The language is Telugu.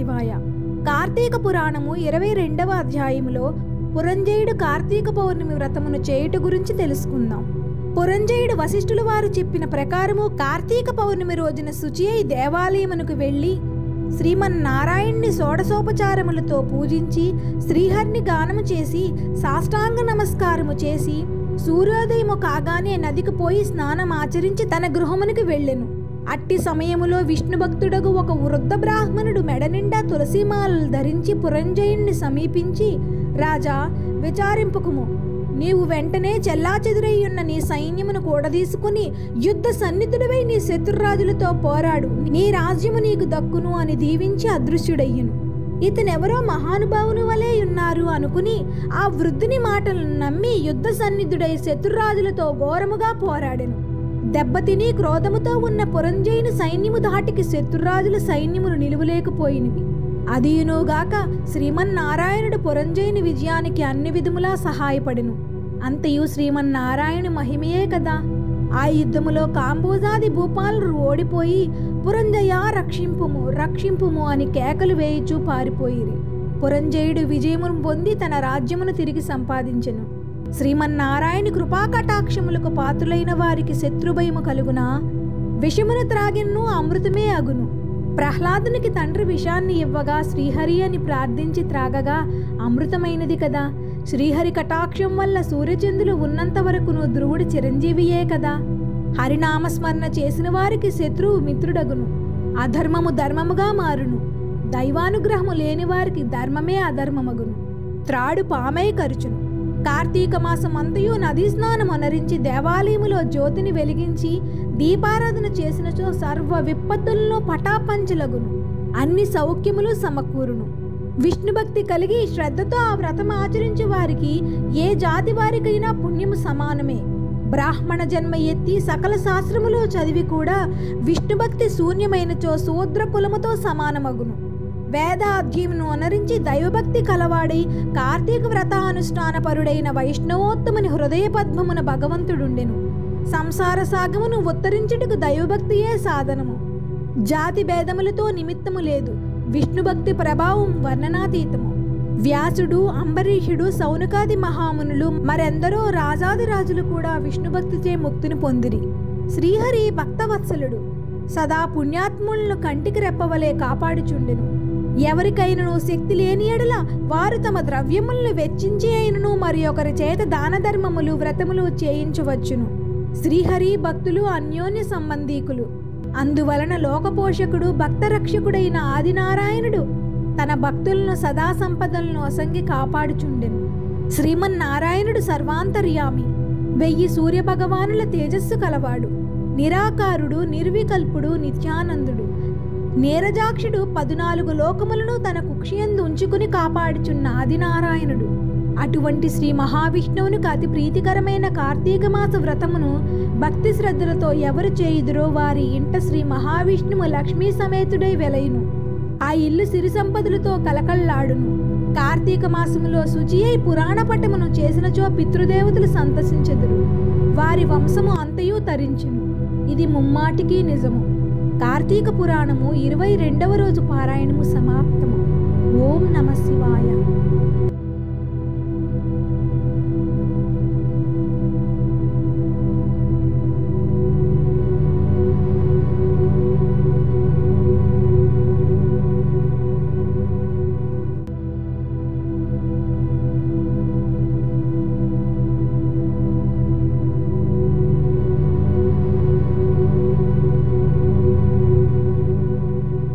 శివాయ కార్తీక పురాణము ఇరవై రెండవ అధ్యాయములో పురంజయుడు కార్తీక పౌర్ణమి వ్రతమును చేయుట గురించి తెలుసుకుందాం పురంజయుడు వశిష్ఠుల వారు చెప్పిన ప్రకారము కార్తీక పౌర్ణమి రోజున శుచి అయి దేవాలయమునకు వెళ్ళి శ్రీమన్నారాయణ్ణి షోడశోపచారములతో పూజించి శ్రీహరిని గానము చేసి సాష్టాంగ నమస్కారము చేసి సూర్యోదయము కాగానే నదికి పోయి స్నానం ఆచరించి తన గృహమునికి వెళ్ళెను అట్టి సమయములో విష్ణు భక్తుడగు ఒక వృద్ధ బ్రాహ్మణుడు మెడ నిండా తులసిమాలలు ధరించి పురంజయుణ్ణి సమీపించి రాజా విచారింపుకుము నీవు వెంటనే చెల్లాచెదురయ్యున్న నీ సైన్యమును కూడదీసుకుని యుద్ధ సన్నిధుడివై నీ శత్రురాజులతో పోరాడు నీ రాజ్యము నీకు దక్కును అని దీవించి అదృశ్యుడయ్యును ఇతనెవరో మహానుభావుని వలె ఉన్నారు అనుకుని ఆ వృద్ధుని మాటలను నమ్మి యుద్ధ సన్నిధుడై శత్రురాజులతో ఘోరముగా పోరాడెను దెబ్బతిని క్రోధముతో ఉన్న పురంజయుని సైన్యము దాటికి శత్రురాజుల సైన్యములు నిలువలేకపోయినవి అదియునుగాక శ్రీమన్నారాయణుడు పురంజయుని విజయానికి అన్ని విధములా సహాయపడెను అంతయు శ్రీమన్నారాయణ మహిమయే కదా ఆ యుద్ధములో కాంబోజాది భూపాలు ఓడిపోయి పురంజయ రక్షింపుము రక్షింపుము అని కేకలు వేయిచూ పారిపోయిరి పురంజయుడు విజయమును పొంది తన రాజ్యమును తిరిగి సంపాదించెను శ్రీమన్నారాయణ కృపాకటాక్షములకు పాత్రులైన వారికి శత్రుభయము కలుగునా విషమును త్రాగిన్ను అమృతమే అగును ప్రహ్లాదునికి తండ్రి విషాన్ని ఇవ్వగా శ్రీహరి అని ప్రార్థించి త్రాగగా అమృతమైనది కదా శ్రీహరి కటాక్షం వల్ల సూర్యచంద్రులు ఉన్నంత వరకును ధ్రువుడి చిరంజీవియే కదా హరినామస్మరణ చేసిన వారికి శత్రువు మిత్రుడగును అధర్మము ధర్మముగా మారును దైవానుగ్రహము లేని వారికి ధర్మమే అధర్మమగును త్రాడు పామై కరుచును కార్తీక మాసం అంతయు నదీ స్నానం అనరించి దేవాలయములో జ్యోతిని వెలిగించి దీపారాధన చేసినచో సర్వ విపత్తులలో పటాపంచలగును అన్ని సౌఖ్యములు సమకూరును విష్ణుభక్తి కలిగి శ్రద్ధతో ఆ వ్రతం ఆచరించే వారికి ఏ జాతి వారికైనా పుణ్యము సమానమే బ్రాహ్మణ జన్మ ఎత్తి సకల శాస్త్రములు చదివి కూడా విష్ణుభక్తి శూన్యమైనచో శూద్ర కులముతో సమానమగును వేదాధ్యమును అనరించి దైవభక్తి కలవాడై కార్తీక వ్రతానుష్ఠాన పరుడైన వైష్ణవోత్తముని హృదయ పద్మమున భగవంతుడుండెను సంసార సాగమును ఉత్తరించుటకు దైవభక్తియే సాధనము జాతి భేదములతో నిమిత్తము లేదు విష్ణుభక్తి ప్రభావం వర్ణనాతీతము వ్యాసుడు అంబరీషుడు సౌనకాది మహామునులు మరెందరో రాజాది రాజులు కూడా విష్ణుభక్తిచే ముక్తిని పొందిరి శ్రీహరి భక్తవత్సలుడు సదా పుణ్యాత్ములను కంటికి రెప్పవలే కాపాడుచుండెను ఎవరికైనను శక్తి లేని ఎడల వారు తమ ద్రవ్యములను వెచ్చించి అయినను మరి ఒకరి చేత దాన ధర్మములు వ్రతములు చేయించవచ్చును శ్రీహరి భక్తులు అన్యోన్య సంబంధీకులు అందువలన లోకపోషకుడు భక్తరక్షకుడైన ఆదినారాయణుడు తన భక్తులను సదా సంపదలను అసంగి కాపాడుచుండెను శ్రీమన్నారాయణుడు సర్వాంతర్యామి వెయ్యి సూర్యభగవానుల తేజస్సు కలవాడు నిరాకారుడు నిర్వికల్పుడు నిత్యానందుడు నీరజాక్షుడు పదునాలుగు లోకములను తన కుక్షియందు ఉంచుకుని కాపాడుచున్న ఆదినారాయణుడు అటువంటి శ్రీ మహావిష్ణువునికి అతి ప్రీతికరమైన కార్తీక మాస వ్రతమును భక్తి శ్రద్ధలతో ఎవరు చేయుదురో వారి ఇంట శ్రీ మహావిష్ణువు లక్ష్మీ సమేతుడై వెలయును ఆ ఇల్లు సిరి సంపదలతో కలకల్లాడును కార్తీక మాసములో శుచి అయి పురాణ పట్టమును చేసినచో పితృదేవతలు సంతసించెదురు వారి వంశము అంతయు తరించును ఇది ముమ్మాటికి నిజము కార్తీక పురాణము ఇరవై రెండవ రోజు పారాయణము సమాప్తము ఓం నమ శివాయ